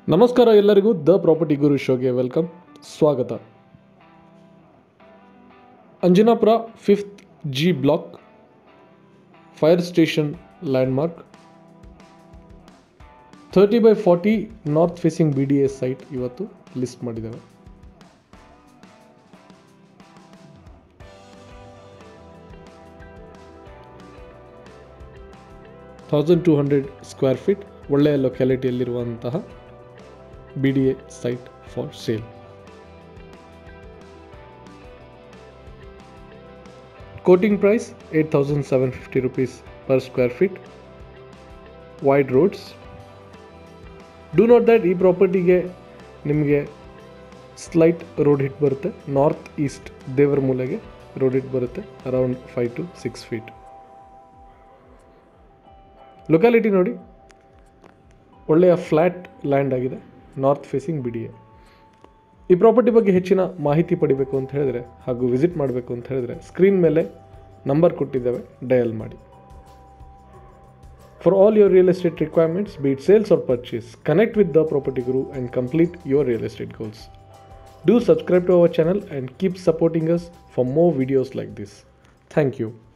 ನಮಸ್ಕಾರ ಎಲ್ಲರಿಗೂ the property Guru ಶೋಗೆ ವೆಲ್ಕಮ್ ಸ್ವಾಗತ Anjanapura fifth G block fire station landmark thirty by forty north facing B D S site ಇವತ್ತು list ಮಾಡಿದ್ದೇವೆ thousand two hundred square feet ಒಳ್ಳೆಯ ಲೊಕ್ಯಾಲಿಟಿಯಲ್ಲಿರುವಂತಹ B D A site for sale quoting price eight thousand seven fifty rupees per square feet wide roads do not that ಈ ಪ್ರಾಪರ್ಟಿಗೆ ನಿಮಗೆ slight road hit ಬರುತ್ತೆ north east ದೇವರ ಮೂಲೆಗೆ road hit ಬರುತ್ತೆ around five to six feet locality ನೋಡಿ ಒಳ್ಳೆಯ flat land ಆಗಿದೆ north facing B D A ಈ ಪ್ರಾಪರ್ಟಿ ಬಗ್ಗೆ ಹೆಚ್ಚಿನ ಮಾಹಿತಿ ಪಡಿಬೇಕು ಅಂತ ಹೇಳಿದ್ರೆ ಹಾಗೂ ವಿಸಿಟ್ ಮಾಡಬೇಕು ಅಂತ ಹೇಳಿದ್ರೆ ಸ್ಕ್ರೀನ್ ಮೇಲೆ ನಂಬರ್ ಕೊಟ್ಟಿದ್ದೇವೆ ಡಯಲ್ ಮಾಡಿ for all your real estate requirements be it sales or purchase connect with the property Guru and complete your real estate goals do subscribe to our channel and keep supporting us for more videos like this thank you